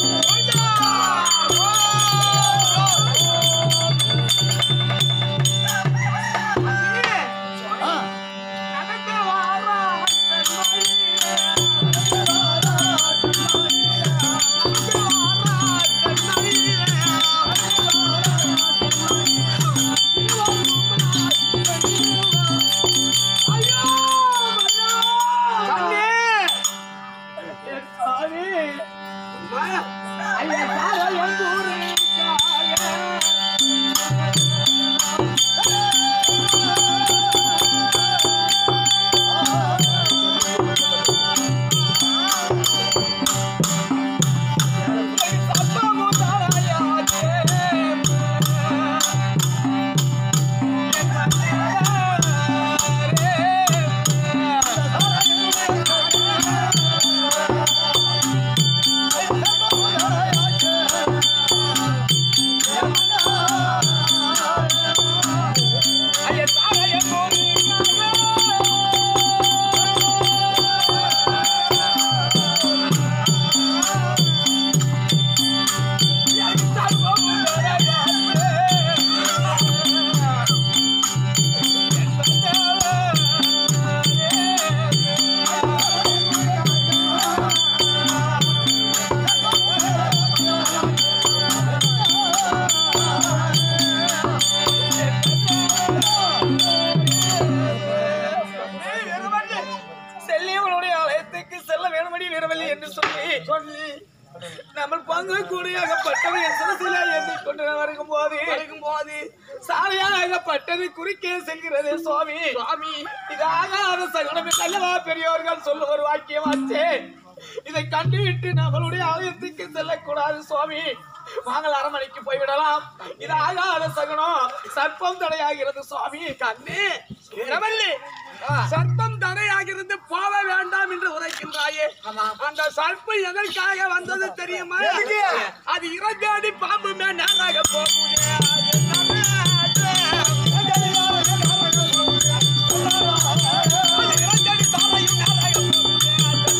செல்லியவனுடைய ஆலயத்துக்கு செல்ல வேணுமடி வீரவல்லி என்று சொல்லி சொல்லி நம்ம பங்கு கூடியாகப்பட்டது என் சிறசில எண்ணிக் கொண்டு வருகும் போது வருகும் போது சாலையாகப்பட்டது குறுக்கே செல்கிறது சுவாமி சுவாமி இதாக சகனம் அல்லவா பெரியோர்கள் சொல்ல ஒரு வாக்கியமாச்சே இதை கண்டுவிட்டு நம்மளுடைய ஆலயத்துக்கு செல்லக்கூடாது சுவாமி வாங்கள் அரண்மனைக்கு போய்விடலாம் இது ஆகாத சகுனம் சர்ப்பம் தடையாகிறது சுவாமி கண்ணே இரவல்லி சர்ப்பம் தடையாகிறது போக வேண்டாம் என்று உரைக்கின்றாயே அந்த சர்ப்பம் எதற்காக வந்தது தெரியுமா அது இறங்காடி பாம்பு மேல் நேராக போகும் அது இறங்காடி பாம்பையும் நேராக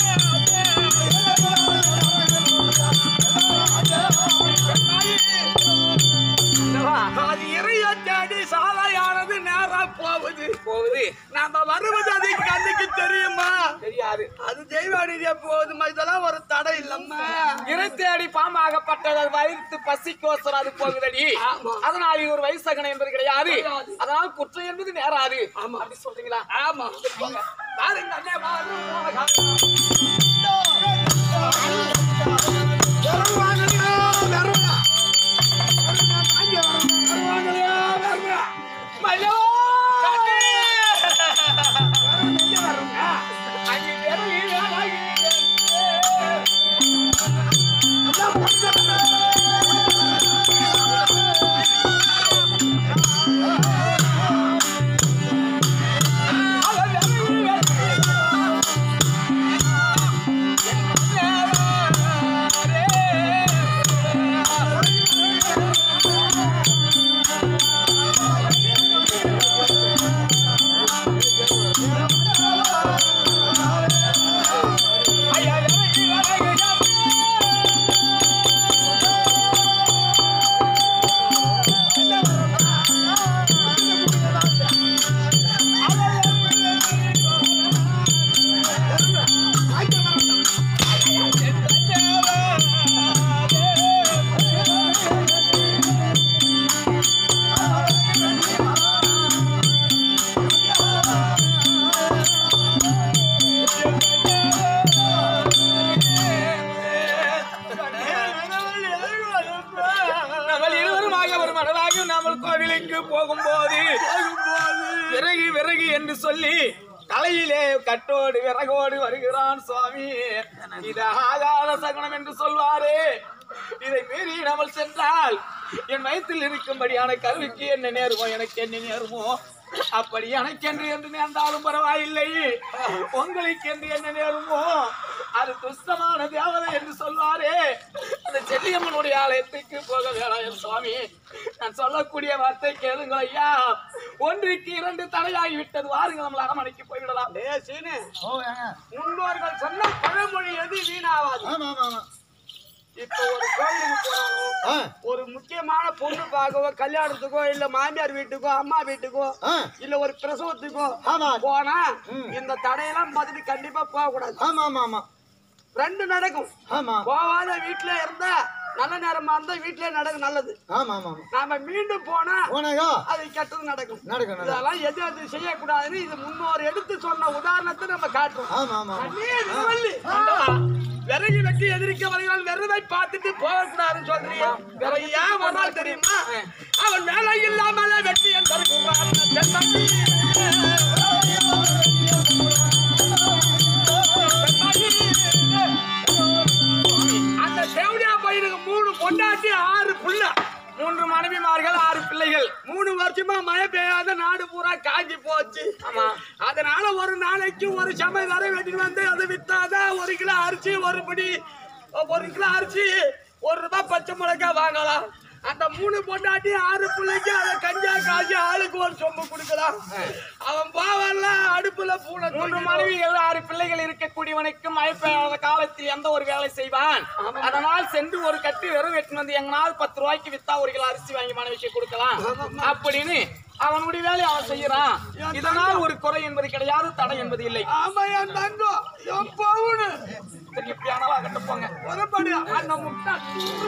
அது இறைய தேடி சாலையானது நேரா போகுது போகுது நாம வருவது அது கண்ணுக்கு தெரியுமா தெரியாது அது தெய்வாடியா போகுதுமா இதெல்லாம் ஒரு தடை இல்லம்மா இறை தேடி பாம்பாகப்பட்டது அது வயிற்று பசிக்கோசரம் அது போகுதடி அதனால் இது ஒரு வயசகனை என்பது கிடையாது அதனால் குற்றம் என்பது நேராது ஆமா அப்படி சொல்றீங்களா ஆமா போங்க. பாருங்க அண்ணே, பாருங்க. மயோ! கண்ணே! அங்கே வெறும் ஈழாகி நம்ம இருவருமாக ஒரு மனதாக நாமல் கோவிலுக்கு போகும்போது விறகு விறகு என்று சொல்லி தலையிலே கட்டோடு விறகோடு வருகிறான் சுவாமி இது ஆகாத சகுனம் என்று சொல்வாரே இதை மீறி நம்ம சென்றால் என் வயிற்றில் இருக்கும்படியான கருவிக்கு என்ன நேருமோ எனக்கு என்ன நேருமோ அப்படி எனக்கென்று என்று நேர்ந்தாலும் பரவாயில்லை உங்களுக்கு என்று என்ன நேருமோ அது துஷ்டமான தேவதை என்று சொல்வாரே அந்த செல்லியம்மனுடைய ஆலயத்துக்கு போக வேணாம் என் சுவாமி நான் சொல்லக்கூடிய வார்த்தை கேளுங்கள் ஐயா ஒன்றுக்கு இரண்டு தடையாகி விட்டது வாருங்கள் நம்ம அரமனைக்கு போய்விடலாம் முன்னோர்கள் சொன்ன பழமொழி எது வீணாவாது ஆமா ஆமா ஆமா இப்ப ஒரு கோயிலுக்கு போறோம் ஆ, ஒரு முக்கியமான பொண்ணு பார்க்கவோ கல்யாணத்துக்கோ இல்ல மாமியார் வீட்டுக்கோ அம்மா வீட்டுக்கோ ஆ, இல்ல ஒரு பிரசவத்துக்கோ ஆமா போனா ம். இந்த தடையெல்லாம் பார்த்துட்டு கண்டிப்பா போக கூடாது ஆமா ஆமா ஆமா ரெண்டு நடக்கும் ஆமா போகாத வீட்டுல இருந்தா நல்ல நேரமா இருந்தா வீட்லயே நடக்கும் நல்லது ஆமா ஆமா ஆமா நாம மீண்டும் போனா போனாயோ அது கெட்டது நடக்கும் நடக்கும் நடக்கும் இதெல்லாம் எது அது செய்யக்கூடாதுன்னு இது முன்னோர் எடுத்து சொன்ன உதாரணத்தை நம்ம காட்டுறோம் ஆமா ஆமா ஆமா. அண்ணே, திருவள்ளி. ஆண்டவா, விறகு வெட்டி எதிர்க்க வருகிறான் விறதை பார்த்துட்டு போகக்கூடாதுன்னு சொல்றீங்க வேற ஏன் வர்றான் தெரியுமா அவன் வேலை இல்லாமல வெட்டி என் தருகிறான் அந்த தேவடியா பையனுக்கு மூணு பொண்டாட்டி ஆறு புள்ள மூன்று மனைவிமார்கள் ஆறு பிள்ளைகள் மூணு வருஷமா மழை பெய்யாத நாடு பூரா காஞ்சி போச்சு ஆமா அதனால ஒரு நாளைக்கு ஒரு சமை வரை வெட்டிட்டு வந்து அதை வித்தாதான் ஒரு கிலோ அரிசி ஒரு படி ஒரு கிலோ அரிசி ஒரு ரூபாய் பச்சை மிளகாய் வாங்கலாம் அந்த மூணு பொண்டாட்டி ஆறு பிள்ளைக்கு அதை கஞ்சா காய்ச்சி ஆளுக்கு ஒரு சொம்பு கொடுக்கலாம் அவன் பாவல்ல அடுப்புல பூனை மூன்று மூன்று மனைவிகள் ஆறு பிள்ளைகள் இருக்கக்கூடியவனுக்கு மழை பெய்யாத காலத்தில் எந்த ஒரு வேலை செய்வான் அதனால் சென்று ஒரு கட்டு வெறும் வெட்டி வந்து எங்கனால் பத்து ரூபாய்க்கு வித்தா ஒரு கிலோ அரிசி வாங்கி மனைவிக்கு கொடுக்கலாம் அப்படின்னு அவனுடைய வேலையை அவன் செய்யறான் இதனால் ஒரு குறை என்பது கிடையாது தடை என்பது இல்லை ஆமா என் தங்கம் என் பவுனு சரி எப்படி ஆனாலும் அகட்ட போங்க உதப்படி அந்த முட்டை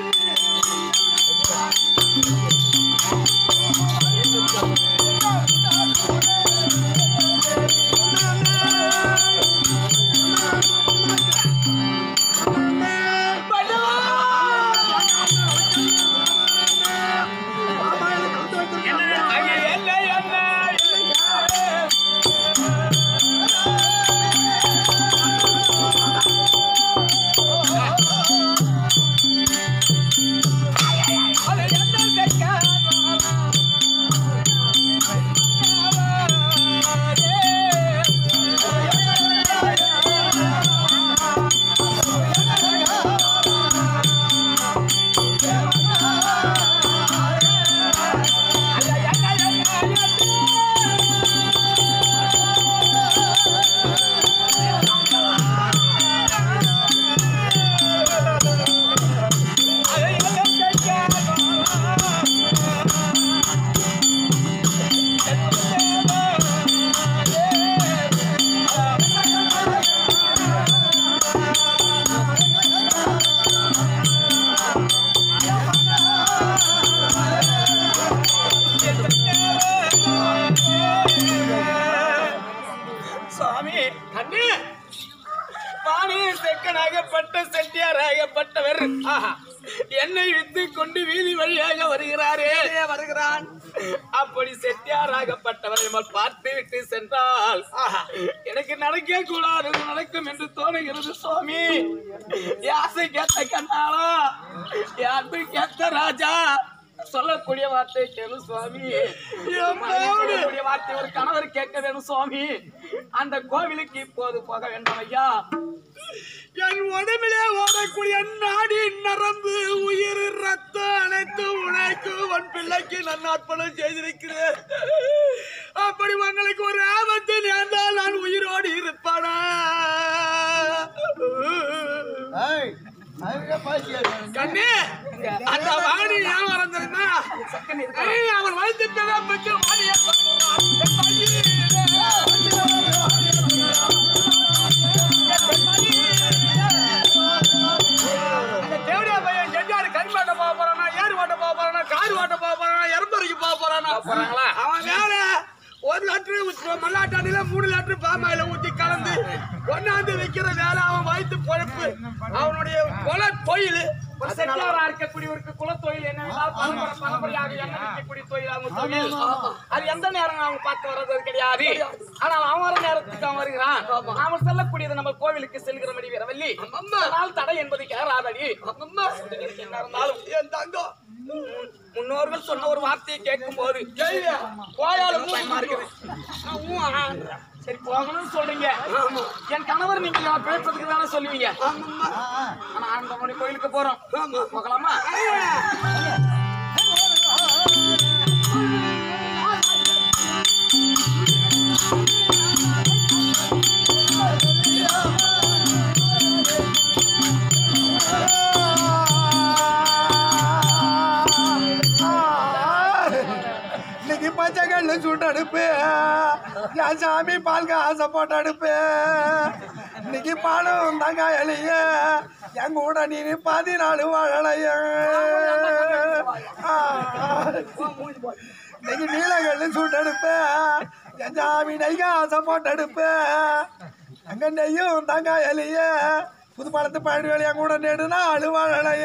அங்கே என்ன என்ன அது என்ன சுவாமி கண்ணு பாணியில் செக்கனாகப்பட்ட செட்டியாராகப்பட்டவர் ஆஹா, என்னை வித்து கொண்டு வீதி வழியாக வருகிறாரே வெளியே வருகிறான் அப்படி செட்டியாராகப்பட்டவர் நம்மள் பார்த்து விட்டு சென்றால் ஆஹா, எனக்கு நடக்க கூடாது நடக்கும் என்று தோணுகிறது சுவாமி யாசை கேட்ட கண்ணாளா யாரு கேட்ட ராஜா சொல்லக்கூடிய வார்த்தை கேளு சுவாமி சொல்லக்கூடிய வார்த்தை ஒரு கணவர் கேட்க வேணும் சுவாமி அந்த கோவிலுக்கு இப்போது போக வேண்டும் ஐயா என் உடம்பிலே ஓடக்கூடிய நாடி நரம்பு உயிர் ரத்தம் அனைத்து உனக்கு உன் பிள்ளைக்கு நான் அர்ப்பணம் செய்திருக்கிறேன் அப்படி உங்களுக்கு ஒரு ஆபத்து நேர்ந்தால் நான் உயிரோடு இருப்பானா ஏய், அதுக்கே பாசியா இருக்கு. கண்ணே அந்த வாணி ஏன் வரந்திருந்தா அவன் வளர்த்துட்டதா பற்றி வாணியை சொல்றான் அந்த தேவடியா பையன் செஞ்சாரு கருமாட்ட போக போறானா ஏறு ஓட்ட போக போறானா கார் ஓட்ட போக போறானா எரம்பரைக்கு போக போறானா போறாங்களா? அவன் வேற ஒரு லிட்டரு மல்லாட்டாண்டில மூணு லிட்டரு பாமாயில ஊத்தி கலந்து கொண்டாந்து வைக்கிற வேலை அவன் வயிற்று பொழப்பு அவனுடைய கொல தொழில் செட்டியாரா இருக்கக்கூடியவருக்கு குலத்தொழில் என்னவென்றால் பரம்பரை பரம்பரையாக எண்ணெய் விற்கக்கூடிய தொழில் அவங்க தொழில் அது எந்த நேரம் அவங்க பார்த்து வர்றது கிடையாது ஆனால் அவன் வர நேரத்துக்கு அவன் வருகிறான் நாம செல்லக்கூடியது நம்ம கோவிலுக்கு செல்கிறபடி வீரவல்லி அதனால் தடை என்பது கேராதடி என்ன இருந்தாலும் என் தங்கம் முன்னோர்கள் சொன்ன ஒரு வார்த்தையை கேட்கும் போது கோயால பயமா இருக்குது நான் ஊ ஆன்றேன். சரி போகணும்னு சொல்றீங்க என் கணவர் நீங்க நான் பேசுறதுக்கு தானே சொல்லுவீங்க ஆனா அந்த மணி கோயிலுக்கு போறோம் போகலாமா ஆ என் சாமி பால் காசை போட்டு அடுப்பேன் இன்னைக்கு பாலும் தங்காயலைய என் கூட நீ பதினாலு வாழலைய இன்னைக்கு நீலகல்லு சுட்டெடுப்பேன் என் சாமி நெய் காசை போட்டு அடுப்பேன் அங்க நெய்யும் தங்காயலைய புது பழத்து பழனி வேலையா கூட நெடுனா அழுவாழைய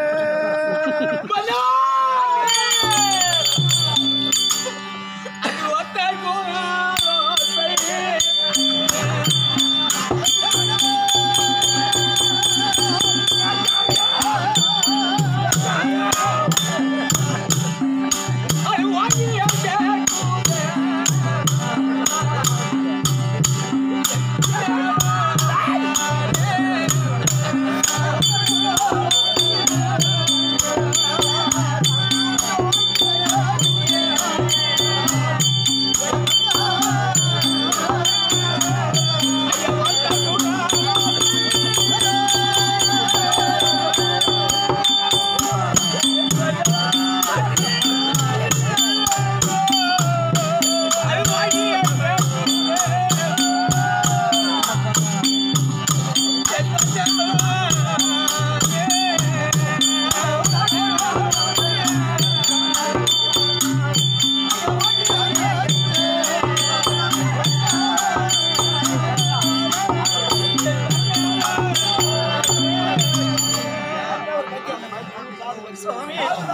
சுவாமி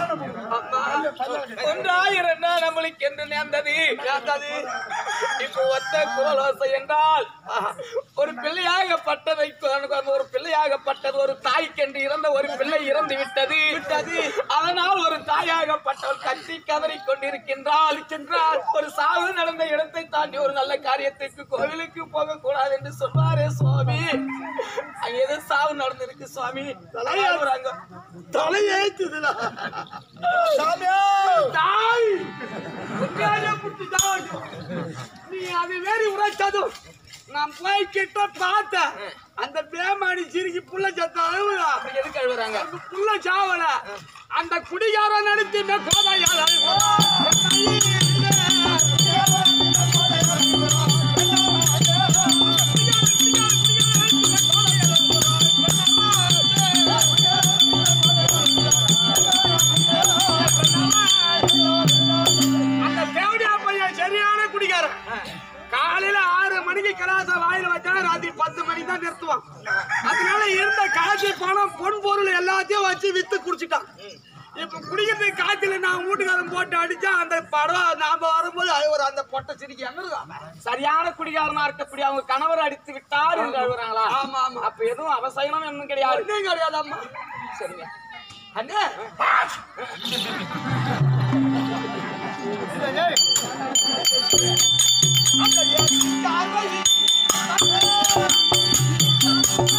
ஒன்றா இரண்டா நம்மளுக்கு என்று நேர்ந்தது நேர்ந்தது இப்போ ஒத்த குரலோசை என்றால் ஆஹா, ஒரு பிள்ளையாகப்பட்டதை ஒரு பிள்ளையாகப்பட்டது ஒரு தாய்க்கென்று இறந்த ஒரு பிள்ளை இறந்து விட்டது விட்டது அதனால் ஒரு தாயாகப்பட்டவள் கத்தி கதறி கொண்டிருக்கின்றாள் இருக்கின்றாள் ஒரு சாவு நடந்த இடத்தை தாண்டி ஒரு நல்ல காரியத்துக்கு கோவிலுக்கு போக கூடாது என்று சொன்னாரே சுவாமி அங்க ஏதோ சாவு நடந்திருக்கு சுவாமி தலையாடுறாங்க தலையேத்துதுடா தாய் உண்மையாலே புடிச்சு சாவட்டும். நீ அது வேறி உரைச்சதும் நான் போய் கிட்ட பார்த்தேன் அந்த பேமாடி சிரிக்கி புள்ள சத்த அழுவுதா அப்படி எதுக்கு அழுகுறாங்க அந்த புள்ள சாவல அந்த குடிகார நடத்தி கோதையால அந்த தேவடியா பையன் சரியான குடிகாரன் காலையில ஆறு மணிக்கு கலாச வாயில வச்சா ராத்திரி பத்து மணிக்கு தான் நிறுத்துவான் அதனால இருந்த காசு பணம் பொன் பொருள் எல்லாத்தையும் வச்சு வித்து குடிச்சிட்டான் இப்ப குடிக்கிறதுக்கு காய்ச்சல நான் வீட்டுக்காரன் போட்டு அடிச்சா அந்த படம் நாம வரும்போது அது ஒரு அந்த பொட்டை சிரிக்கி அங்க இருக்கான் சரியான குடிகாரனா இருக்கக்கூடிய அவங்க கணவர் அடித்து விட்டார் என்று அழுகுறாங்களா ஆமா, ஆமா. அப்ப எதுவும் அவசரம் ஒண்ணும் கிடையாது ஒண்ணும் கிடையாதாம்மா சரிங்க அண்ணே அந்த என் தாய்